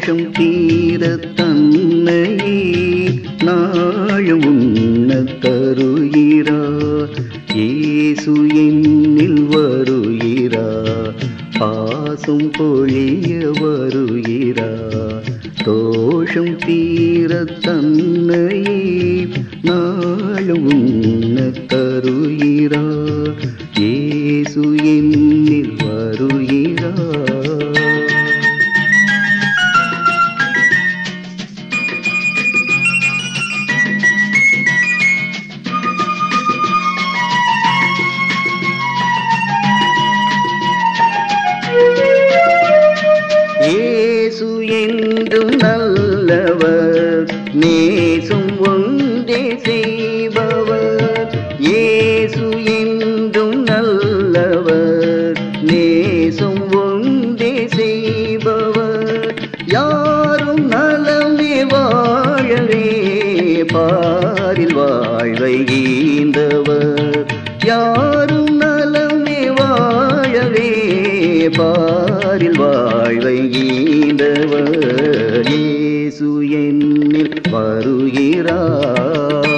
தோஷம் தீர தன்னையே நாளும் உண்ண தருகிறார் இயேசு என்னில் வருகிறார் பாசம் பொழிய வருகிறார் தோஷம் தீர தன்னையே நாளும் உண்ண தருகிறார் இயேசு என்னில் வருகிறார் இயேசு என்றும் நல்லவர் நேசும் ஒன்றே செய்பவர் இயேசு என்றும் நல்லவர் நேசும் ஒன்றே செய்பவர் யாரும் நலமே வாழவே பாரில் வாழ்வை ஈந்தவர் யாரும் நலமே வாழவே பாரில் வாழ்வை ஈந்தவர் இயேசு என்னில் வருகிறார்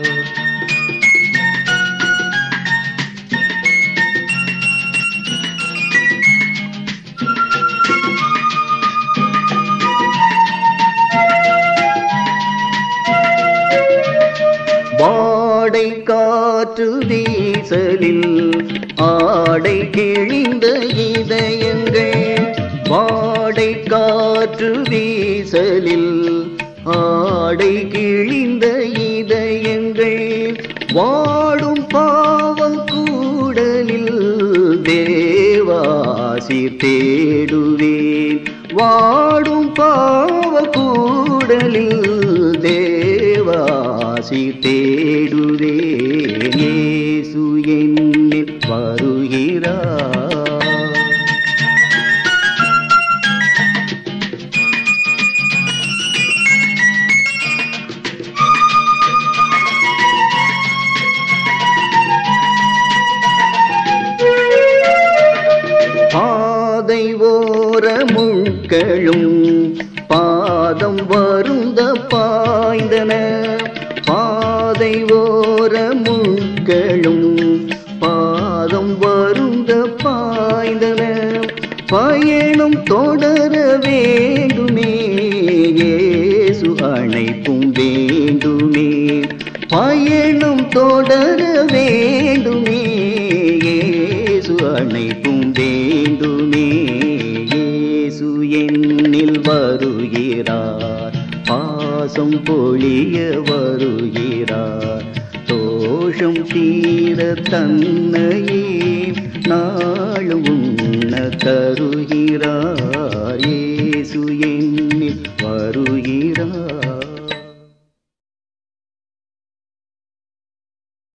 வாடை காற்று வீசலில் ஆடை கிழிந்த இதயங்கள் வாடை காற்று வீசலில் ஆடை கிழிந்த இதயங்கள் வாடும் பாவம் கூடலில் தேவாசி தேடுவேன் வாடும் பாவ கூடலில் தேவாசி தேடுவேன் இயேசு என்னில் வருகிறார் பாதை ஓர முட்களும் பாதம் வருந்த பாய்ந்தன பாதை ஓர முட்களும் பாதம் வருந்த பாய்ந்தன பயணம் தொடர வேண்டுமே இயேசு அணைப்பும் வேண்டுமே பயணம் தொடர வேண்டுமே இயேசு அணைப்பும் வேண்டுமே இயேசு என்னில் வருகிறார் பாசம் பொழிய வருகிறார் தோஷம் தீர தன்னையே நாளும் உண்ண தருகிறார்